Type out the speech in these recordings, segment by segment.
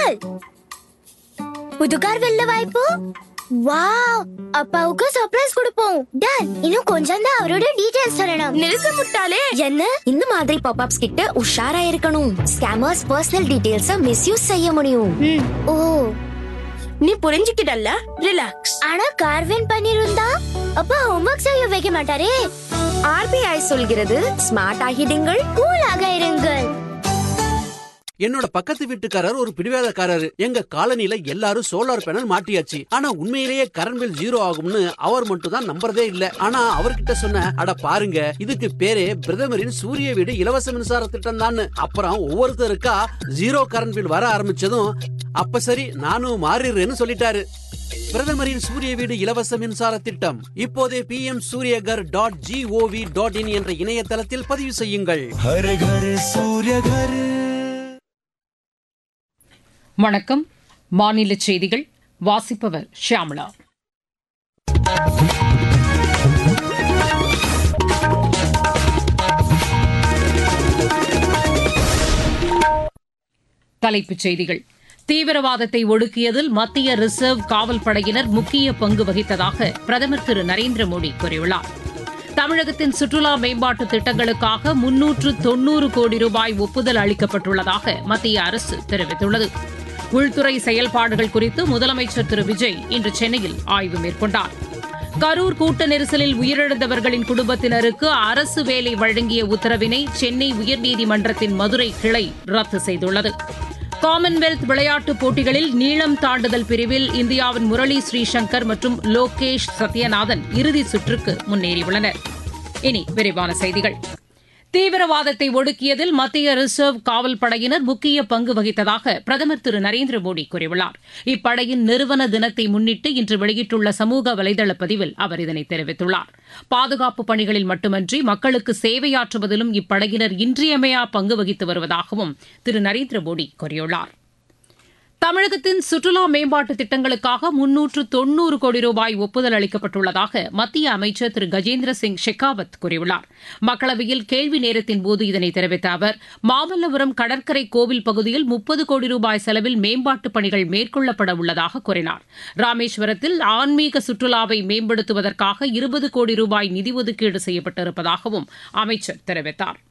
uncle புது car வெல்ல வாய்ப்பு வாவ் அப்பாவுக்கு சர்ப்ரைஸ் கொடுப்போம் டன் இன்னும் கொஞ்சம் தான் அவரோட டீடைல்ஸ் சொல்லணும் நிறுத்த முட்டாளே என்ன இந்த மாதிரி பாப்அப்ஸ் கிட்ட உஷாரா இருக்கணும் ஸ்கேமர்ஸ் பர்சனல் டீடைல்ஸ மிஸ்யூஸ் செய்ய முடியும் ம், ஓ நீ புரிஞ்சுக்கிட்டல்ல ரிலாக்ஸ் ஆனா கார்வின் பண்ணிருந்தா அப்பா ஹோம்வொர்க் செய்ய வைக்க மாட்டாரே ஆர்பிஐ சொல்கிறது ஸ்மார்ட் ஆகிடுங்கள் கூலாக இருங்கள் என்னோட பக்கத்து வீட்டுக்காரர் ஒரு பிடிவாதக்காரரு எங்க காலனில எல்லாரும் சோலார் பேனல் மாட்டியாச்சு ஆனா உண்மையிலேயே கரண்ட் பில் ஜீரோ ஆகும்னு அவர் மட்டும் தான் நம்புறதே இல்ல ஆனா அவர்கிட்ட சொன்ன அட பாருங்க இதுக்கு பேரே பிரதமரின் சூரிய வீடு இலவச மின்சார திட்டம் தான் அப்புறம் ஒவ்வொருத்தருக்கா ஜீரோ கரண்ட் பில் வர ஆரம்பிச்சதும் அப்ப சரி நானும் மாறிடுறேன்னு சொல்லிட்டாரு பிரதமரின் சூரிய வீடு இலவச மின்சார திட்டம் இப்போதே P M Suryaghar dot GOV dot in என்ற இணையதளத்தில் பதிவு செய்யுங்கள் हर घर सूर्य घर வணக்கம் மாநில செய்திகள் வாசிப்பவர் ஷியாமளா தலைப்புச் செய்திகள் தீவிரவாதத்தை ஒடுக்கியதில் மத்திய ரிசர்வ் காவல் படையினர் முக்கிய பங்கு வகித்ததாக பிரதமர் திரு நரேந்திர மோடி கூறியுள்ளார் தமிழகத்தின் சுற்றுலா மேம்பாட்டு திட்டங்களுக்காக முன்னூற்று தொன்னூறு கோடி ரூபாய் ஒப்புதல் அளிக்கப்பட்டுள்ளதாக மத்திய அரசு தெரிவித்துள்ளது உள்துறை செயல்பாடுகள் குறித்து முதலமைச்சர் திரு விஜய் இன்று சென்னையில் ஆய்வு மேற்கொண்டார் கரூர் கூட்ட நெரிசலில் உயிரிழந்தவர்களின் குடும்பத்தினருக்கு அரசு வேலை வழங்கிய உத்தரவினை சென்னை உயர்நீதிமன்றத்தின் மதுரை கிளை ரத்து செய்துள்ளது காமன்வெல்த் விளையாட்டுப் போட்டிகளில் நீளம் தாண்டுதல் பிரிவில் இந்தியாவின் முரளி ஸ்ரீசங்கர் மற்றும் லோகேஷ் சத்யநாதன் இறுதிச் சுற்றுக்கு முன்னேறியுள்ளனர் இனி விரிவான செய்திகள் தீவிரவாதத்தை ஒடுக்கியதில் மத்திய ரிசர்வ் காவல் படையினர் முக்கிய பங்கு வகித்ததாக பிரதமர் திரு நரேந்திர மோடி கூறியுள்ளார் இப்படையின் நிறுவன தினத்தை முன்னிட்டு இன்று வெளியிட்டுள்ள சமூக வலைதள பதிவில் அவர் இதனை தெரிவித்துள்ளார் பாதுகாப்பு பணிகளில் மட்டுமன்றி மக்களுக்கு சேவையாற்றுவதிலும் இப்படையினர் இன்றியமையா பங்கு வகித்து வருவதாகவும் திரு நரேந்திர மோடி கூறியுள்ளார் தமிழகத்தின் சுற்றுலா மேம்பாட்டு திட்டங்களுக்காக முன்னூற்று தொன்னூறு கோடி ரூபாய் ஒப்புதல் அளிக்கப்பட்டுள்ளதாக மத்திய அமைச்சர் திரு கஜேந்திர சிங் ஷெகாவத் கூறியுள்ளார் மக்களவையில் கேள்வி நேரத்தின் போது இதனை தெரிவித்த அவர் மாமல்லபுரம் கடற்கரை கோவில் பகுதியில் முப்பது கோடி ரூபாய் செலவில் மேம்பாட்டுப் பணிகள் மேற்கொள்ளப்பட உள்ளதாக கூறினார் ராமேஸ்வரத்தில் ஆன்மீக சுற்றுலாவை மேம்படுத்துவதற்காக இருபது கோடி ரூபாய் நிதி ஒதுக்கீடு செய்யப்பட்டிருப்பதாகவும் அமைச்சர் தெரிவித்தார்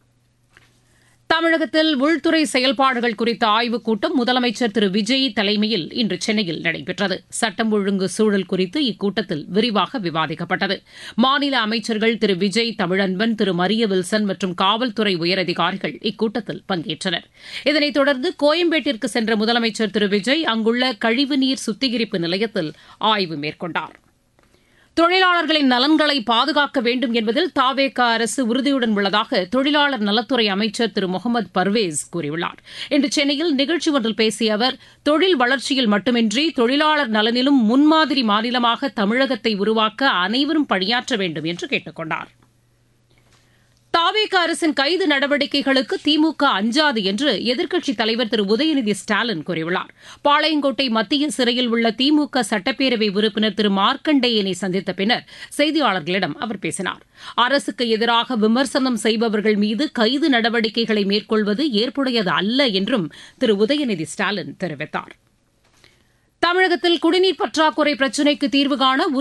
தமிழகத்தில் உள்துறை செயல்பாடுகள் குறித்த ஆய்வுக் கூட்டம் முதலமைச்சர் திரு விஜய் தலைமையில் இன்று சென்னையில் நடைபெற்றது சட்டம் ஒழுங்கு சூழல் குறித்து இக்கூட்டத்தில் விரிவாக விவாதிக்கப்பட்டது மாநில அமைச்சர்கள் திரு விஜய் தமிழன்பன் திரு மரிய வில்சன் மற்றும் காவல்துறை உயரதிகாரிகள் இக்கூட்டத்தில் பங்கேற்றனர் இதனைத் தொடர்ந்து கோயம்பேட்டிற்கு சென்ற முதலமைச்சர் திரு விஜய் அங்குள்ள கழிவுநீர் சுத்திகரிப்பு நிலையத்தில் ஆய்வு மேற்கொண்டார் தொழிலாளர்களின் நலன்களை பாதுகாக்க வேண்டும் என்பதில் தாவேக அரசு உறுதியுடன் உள்ளதாக தொழிலாளர் நலத்துறை அமைச்சர் திரு முகமது பர்வேஸ் கூறியுள்ளார் இன்று சென்னையில் நிகழ்ச்சி ஒன்றில் பேசிய அவர் தொழில் வளர்ச்சியில் மட்டுமின்றி தொழிலாளர் நலனிலும் முன்மாதிரி மாநிலமாக தமிழகத்தை உருவாக்க அனைவரும் பணியாற்ற வேண்டும் என்று கேட்டுக் கொண்டார் தாவேக அரசின் கைது நடவடிக்கைகளுக்கு திமுக அஞ்சாது என்று எதிர்க்கட்சித் தலைவர் திரு உதயநிதி ஸ்டாலின் கூறியுள்ளார் பாளையங்கோட்டை மத்திய சிறையில் உள்ள திமுக சட்டப்பேரவை உறுப்பினர் திரு மார்க்கண்டேயனை சந்தித்த பின்னர் செய்தியாளர்களிடம் அவர் பேசினார் அரசுக்கு எதிராக விமர்சனம் செய்பவர்கள் மீது கைது நடவடிக்கைகளை மேற்கொள்வது ஏற்புடையது அல்ல என்றும் திரு உதயநிதி ஸ்டாலின் தெரிவித்தார் தமிழகத்தில் குடிநீர் பற்றாக்குறை பிரச்சினைக்கு தீர்வு காண